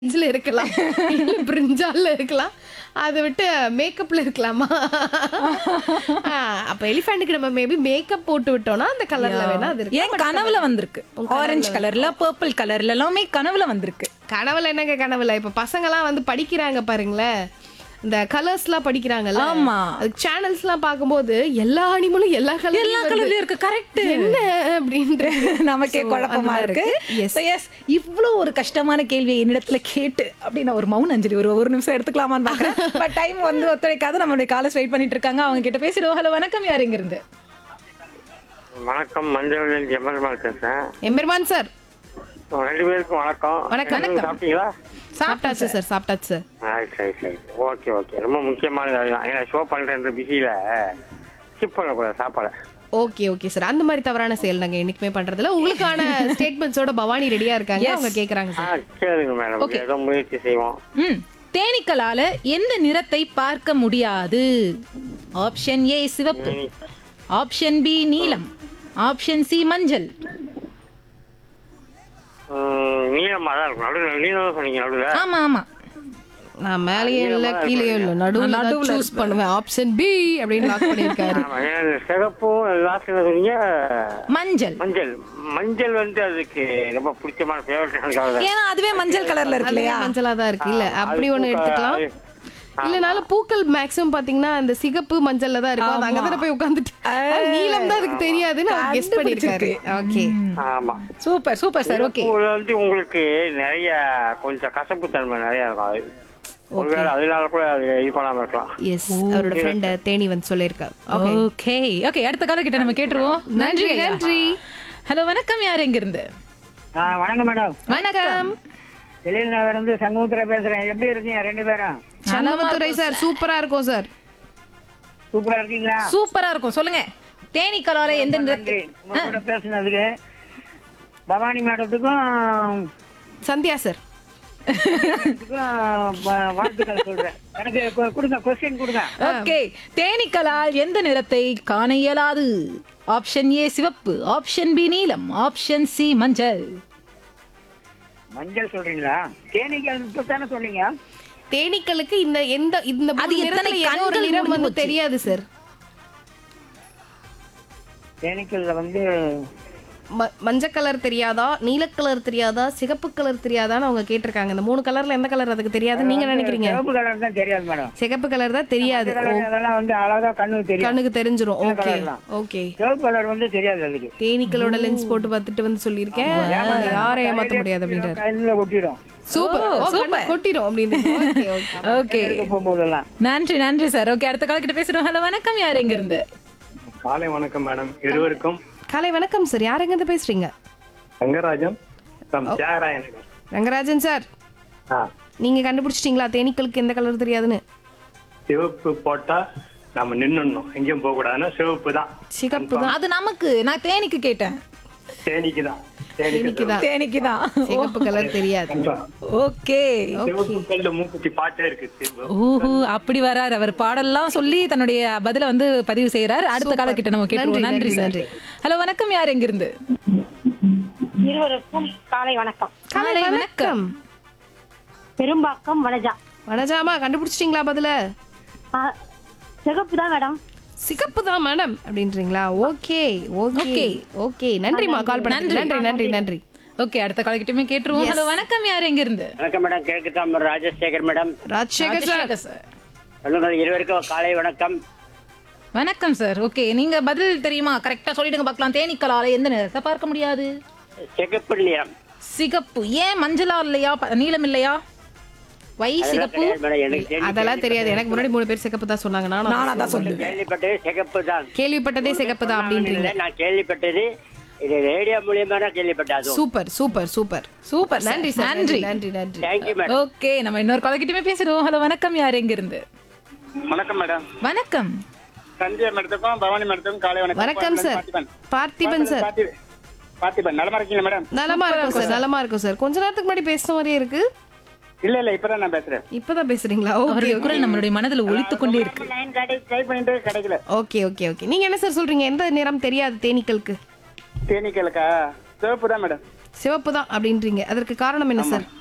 இதுல இருக்கலாம் இல்ல பிரிஞ்சால்ல இருக்கலாம் அதை விட்டு மேக்கப்ல இருக்கலாமா ஆ, அப்ப எலிஃபென்ட்டுக்கு நம்ம மேபி மேக்கப் போட்டு விட்டோம்னா அந்த கலர்ல வேணா அது இருக்கு ஏன் கனவுல வந்திருக்கு ஆரஞ்சு கலர்ல பர்பிள் கலர்ல எல்லாமே கனவுல வந்திருக்கு கனவுல என்னங்க கனவுல இப்ப பசங்கலாம் வந்து படிக்கிறாங்க பாருங்களேன் இந்த கலர்ஸ்லாம் படிக்கிறாங்கல்ல ஆமா. அதுக்கு சேனல்ஸ்லாம் பார்க்கும்போது எல்லா அனிமலும் எல்லா எல்லா கலர்லயும் கலர்லயும் இருக்கு கரெக்ட் என்ன அப்படின்ற நமக்கே So, குழப்பமா அந்த இருக்கு மாதிரி Yes. எஸ் இவ்வளவு ஒரு கஷ்டமான கேள்வியை என்னிடத்துல கேட்டு அப்படி நான் ஒரு மௌன அஞ்சலி ஒரு ஒரு நிமிஷம் எடுத்துக்கலாமான்னு பாக்குறேன் பட் டைம் வந்து ஒத்துழைக்காத நம்மளுடைய காலஸ் வெயிட் பண்ணிட்டு இருக்காங்க அவங்க கிட்ட பேசிடுவோம் ஹலோ வணக்கம் யார் இங்க இருந்து வணக்கம் மஞ்சள் ஜெமல்மால் பேசுறேன் எம்பெருமான் சார் ரெண்டு பேருக்கும் வணக்கம் வணக்கம். நீங்க சாப்பிட்டீங்களா சாப்பிட்டாச்சு சார் சாப்பிட்டாச்சு சார் ஆ சரி சரி ஓகே ஓகே ரொம்ப முக்கியமான காரியம் ஏன்னா ஷோ பண்றேன்ற பிஸியில ஸ்கிப் பண்ணக்கூடாது சாப்பாடை ஓகே ஓகே சார் அந்த மாதிரி தவறான செயல் நாங்க என்னைக்குமே பண்றதில்ல உங்களுக்கான ஸ்டேட்மெண்ட்ஸோட பவானி ரெடியா இருக்காங்க அவங்க கேக்குறாங்க ஆ சார் கேளுங்க மேடம் Okay. ஏதோ முயற்சி செய்வோம் ம் தேனீக்களால எந்த நிறத்தை பார்க்க முடியாது ஆப்ஷன் ஏ சிவப்பு ஆப்ஷன் பி நீலம் ஆப்ஷன் சி மஞ்சள் ம், நீளமா தான் இருக்கும் நடுவில் நீளம் சொன்னீங்க நடுவில் ஆமா ஆமா நான் மேலேயே இல்ல கீழேயும் இல்ல நடுவுல நடுவுல சூஸ் பண்ணுவேன் ஆப்ஷன் பி அப்படின்னு லாக் பண்ணிருக்காரு ஆமா ஏன்னா இந்த சிகப்பும் லாஸ்ட் என்ன சொன்னீங்க மஞ்சள் மஞ்சள் மஞ்சள் வந்து அதுக்கு ரொம்ப பிடிச்சமான ஃபேவரட் ஏன்னா அதுவே மஞ்சள் கலர்ல இருக்கு இல்லையா மஞ்சளா தான் இருக்கு இல்ல அப்படி அது ஒண்ணு பூக்க- எடுத்துக்கலாம் ஆ. இல்லனாலும் பூக்கள் மேக்ஸிமம் பாத்தீங்கன்னா அந்த சிகப்பு மஞ்சள்ல தான் இருக்கும் அது அங்கதானே போய் உட்காந்துட்டு நீலம் தான் அதுக்கு தெரியாதுன்னு அவர் கெஸ் பண்ணிருக்காரு ஓகே ஆமா சூப்பர் சூப்பர் சார் ஓகே பூவுல வந்து உங்களுக்கு நிறைய கொஞ்சம் கசப்பு தன்மை நிறைய இருக்கும் அது ஒருவேளை அதனால கூட அது இது பண்ணாம இருக்கலாம் எஸ் அவரோட ஃப்ரெண்ட் தேனி வந்து சொல்லியிருக்காரு ஓகே ஓகே அடுத்த கால கிட்ட நம்ம கேட்டுருவோம் நன்றி நன்றி, நன்றி. ஹலோ வணக்கம் யார் எங்க இருந்து ஆ வணக்கம் மேடம் வணக்கம் வெளிநகர் இருந்து சண்முகத்துல பேசுறேன் எப்படி இருக்கீங்க ரெண்டு பேரும் சண்முகத்துறை சார் சூப்பரா இருக்கும் சார் சூப்பரா இருக்கீங்களா சூப்பரா இருக்கும் சொல்லுங்க தேனீக்களால எந்த நிறத்தை நன்றி உங்க கூட பேசுனதுக்கு பவானி மேடத்துக்கும் சந்தியா சார் இதுக்கும் வ- வாழ்த்துக்கள் சொல்றேன் எனக்கு கு- கொடுங்க கொஸ்டின் கொடுங்க ஓகே தேனீக்களால் எந்த நிறத்தை காண இயலாது ஆப்ஷன் ஏ சிவப்பு ஆப்ஷன் பி நீலம் ஆப்ஷன் சி மஞ்சள் மஞ்சள் சொல்றீங்களா தேனீக்கள் தானே சொன்னீங்க தேனீக்களுக்கு இந்த எந்த இந்த அது மூணு எத்தனை நிறத்துல ஏதோ ஒரு கண்கள் நிறம் வந்து முடிஞ்சு போச்சு? தெரியாது சார் தேனீக்கள்ல வந்து ம- மஞ்சள் கலர் தெரியாதா நீல கலர் தெரியாதா சிகப்பு கலர் தெரியாதான்னு அவங்க கேட்டிருக்காங்க இந்த மூணு கலர்ல எந்த கலர் அதுக்கு தெரியாதுன்னு நீங்க நினைக்கிறீங்க சிவப்பு கலர் தான் தெரியாது மேடம் சிகப்பு கலர் தான் தெரியாது கலர் அதெல்லாம் வந்து அழகா கண்ணுக்கு தெரியும் கண்ணுக்கு தெரிஞ்சிரும் ஓகே கலர்லாம். ஓகே சிவப்பு கலர் வந்து தெரியாது அதுக்கு தேனீக்களோட லென்ஸ் போட்டு பார்த்துட்டு வந்து சொல்லியிருக்கேன் யாரை ஏமாத்த முடியாது அப்படின்றாரு கண்ணுல கொட்டிடும் சூப்பர் ஓ, சூப்பர் கொட்டிடும் அப்படின்னு ஓகே ஓகே ஓகே எடுக்க போகும்போதெல்லாம் நன்றி நன்றி சார் ஓகே அடுத்த கால கிட்ட பேசுறோம் ஹலோ வணக்கம் யார் எங்க இருந்து காலை வணக்கம் மேடம் இருவருக்கும் காலை வணக்கம் சார் யார் எங்க இருந்து பேசுறீங்க ரங்கராஜன் from தியாகராய நகர் ரங்கராஜன் சார் ஆ, நீங்க கண்டுபிடிச்சிட்டீங்களா தேனீக்களுக்கு எந்த கலர் தெரியாதுன்னு சிவப்பு போட்டா நம்ம நின்னுடணும் எங்கேயும் போக கூடாதுன்னா சிவப்பு தான் சிகப்பு தான் அது நமக்கு நான் தேனிக்கு கேட்டேன் தேனிக்கு தான் தேனீக்கு தான் தேனிக்கு தான் சிகப்பு கலர் தெரியாது ஓகே சிவப்பு கல்லு மூக்குத்தி பாட்டே இருக்கு சிவப்பு. ஓஹோ அப்படி வராரு அவர் பாடல்லாம் சொல்லி தன்னுடைய பதில வந்து பதிவு செய்யறாரு அடுத்த கால கிட்ட நம்ம கேட்டுருவோம் நன்றி, நன்றி நன்றி, சார் ஹலோ வணக்கம் யார் எங்க இருந்து இருவருக்கும் காலை வணக்கம் காலை வணக்கம் பெரும்பாக்கம் வனஜா வனஜாமா கண்டுபிடிச்சிட்டீங்களா பதில ஆ, சிகப்பு தான் மேடம் சிகப்பு தான் மேடம் அப்படின்றீங்களா ஓகே ஓகே Okay. ஓகே நன்றிமா கால் பண்ண நன்றி நன்றி நன்றி ஓகே அடுத்த கால கிட்டமே கேட்டுருவோம் ஹலோ வணக்கம் யார் எங்க இருந்து வணக்கம் மேடம் கிழக்கு Tambaram Rajasekar madam Rajasekar sir Rajasekar sir சொல்லுங்கள் இருவருக்கும் காலை வணக்கம் வணக்கம் சார் ஓகே நீங்க பதில் தெரியுமா கரெக்டா சொல்லிடுங்க பார்க்கலாம் தேனீக்களால எந்த நிறத்தை பார்க்க முடியாது சிகப்பு நிறம் சிகப்பு ஏன் மஞ்சளா இல்லையா ப- நீலம் இல்லையா வை சிகப்பு மேடம் எனக்கு தெரியும். அதெல்லாம் தெரியாது எனக்கு முன்னாடி மூணு பேர் சிகப்பு தான் சொன்னாங்க நானும் நானா தான் சொல்லுவேன் கேள்விப்பட்டது சிகப்பு தான் கேள்விப்பட்டதே சிகப்பு தான் அப்படின்றீங்க நான் கேள்விப்பட்டது இது ரேடியோ மூலியமா தான் கேள்விப்பட்டேன் அதுவும் சூப்பர் சூப்பர் சூப்பர் சூப்பர் நன்றி சார் நன்றி நன்றி நன்றி தேங்க்யூ மேடம் ஓகே நம்ம இன்னொரு காலக்கிட்டமே பேசிடுவோம் ஹலோ வணக்கம் யார் எங்க இருந்து வணக்கம் மேடம் வணக்கம் சந்தியா மேடத்துக்கும் பவானி மேடத்துக்கும் காலை வணக்கம் வணக்கம் சார் பார்த்திபன் சார் பார்த்திபன். பார்த்திபன் நலமா இருக்கீங்களா மேடம் நலமா இருக்கும் சார் நலமா இருக்கும் சார் கொஞ்ச நேரத்துக்கு முன்னாடி பேசின மாதிரியே இருக்கு இல்ல இல்ல இப்பதான் நான் பேசுறேன் இப்பதான் பேசுறீங்களா ஓகே அவருடைய குரல் நம்மளுடைய மனதில் ஒலித்து கொண்டே இருக்கு லைன் கடை ட்ரை பண்ணிட்டு கிடைக்கல ஓகே ஓகே ஓகே நீங்க என்ன சார் சொல்றீங்க எந்த நிறம் தெரியாது தேனீக்களுக்கு தேனீக்களுக்கா சிவப்பு தான் மேடம் சிவப்பு தான் அப்படின்றீங்க அதற்கு காரணம் என்ன சார்